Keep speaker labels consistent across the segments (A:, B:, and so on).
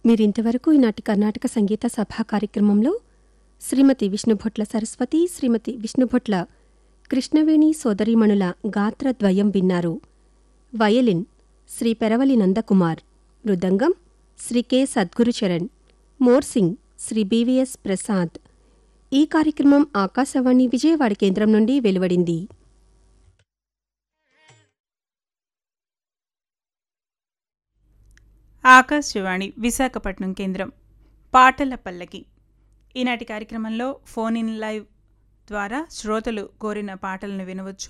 A: మీరింతవరకు ఈనాటి కర్ణాటక సంగీత సభా కార్యక్రమంలో శ్రీమతి విష్ణుభొట్ల సరస్వతి శ్రీమతి విష్ణుభొట్ల కృష్ణవేణి సోదరీమణుల గాత్రద్వయం విన్నారు violin Sri Peravali Nandakumar mridangam Sri K Sadgurucharan morsing Sri BVS Prasad ఈ కార్యక్రమం ఆకాశవాణి విజయవాడ కేంద్రం నుండి వెలువడింది
B: ఆకాశవాణి విశాఖపట్నం కేంద్రం పాటల పల్లకి ఈనాటి కార్యక్రమంలో ఫోన్ ఇన్ లైవ్ ద్వారా శ్రోతలు కోరిన పాటలను వినవచ్చు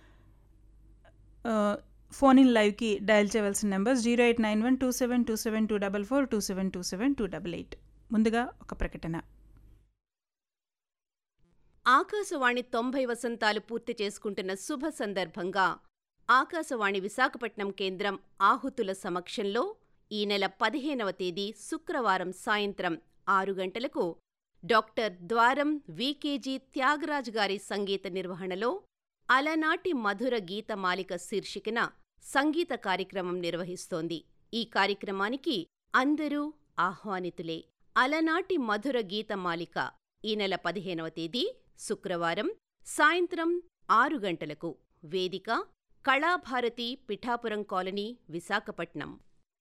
B: ఆ, ఫోన్ ఇన్ లైవ్కి డయల్ చేయవలసిన number zero eight nine one two seven two seven two double four two seven two seven two double eight ముందుగా ఒక ప్రకటన
C: ఆకాశవాణి తొంభై వసంతాలు పూర్తి చేసుకుంటున్న శుభ సందర్భంగా ఆకాశవాణి విశాఖపట్నం కేంద్రం ఆహుతుల సమక్షంలో ఈ నెల పదిహేనవ తేదీ శుక్రవారం సాయంత్రం ఆరు గంటలకు డాక్టర్ ద్వారం వికేజీ త్యాగరాజ్ గారి సంగీత నిర్వహణలో అలనాటి మధుర గీతమాలిక శీర్షికన సంగీత కార్యక్రమం నిర్వహిస్తోంది ఈ కార్యక్రమానికి అందరూ ఆహ్వానితులే అలనాటి మధుర గీతమాలిక ఈ నెల పదిహేనవ తేదీ శుక్రవారం సాయంత్రం ఆరు గంటలకు వేదిక కళాభారతి పిఠాపురం కాలనీ విశాఖపట్నం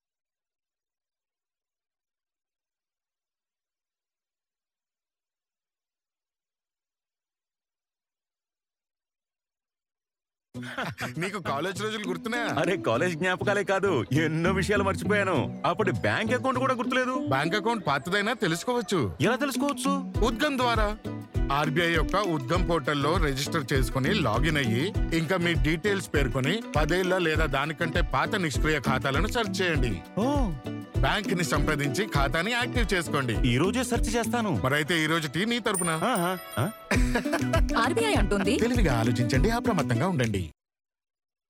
D: నీకు కాలేజ్ రోజులు గుర్తున్నాయా
E: అరే కాలేజ్ జ్ఞాపకాలే కాదు ఎన్నో విషయాలు మర్చిపోయాను అప్పటి బ్యాంక్ అకౌంట్ కూడా గుర్తులేదు
D: బ్యాంక్ అకౌంట్ పాతదైనా తెలుసుకోవచ్చు
E: ఎలా తెలుసుకోవచ్చు
D: ఉద్గమ్ ద్వారా ఆర్బీఐ యొక్క ఉద్గమ్ పోర్టల్లో రిజిస్టర్ చేసుకుని లాగిన్ అయ్యి ఇంకా మీ డీటెయిల్స్ పేర్కొని పదేళ్ల లేదా దానికంటే పాత నిష్క్రియ ఖాతాలను సెర్చ్ చేయండి
E: ఓ
D: బ్యాంక్ ని సంప్రదించి ఖాతాని యాక్టివ్ చేసుకోండి
E: ఈ రోజే సెర్చ్ చేస్తాను
D: మరైతే ఈ రోజు టీ నీ తరపున
E: ఆహా, ఆ?
F: ఆర్బీఐ అంటుంది
D: తెలివిగా ఆలోచించండి అప్రమత్తంగా ఉండండి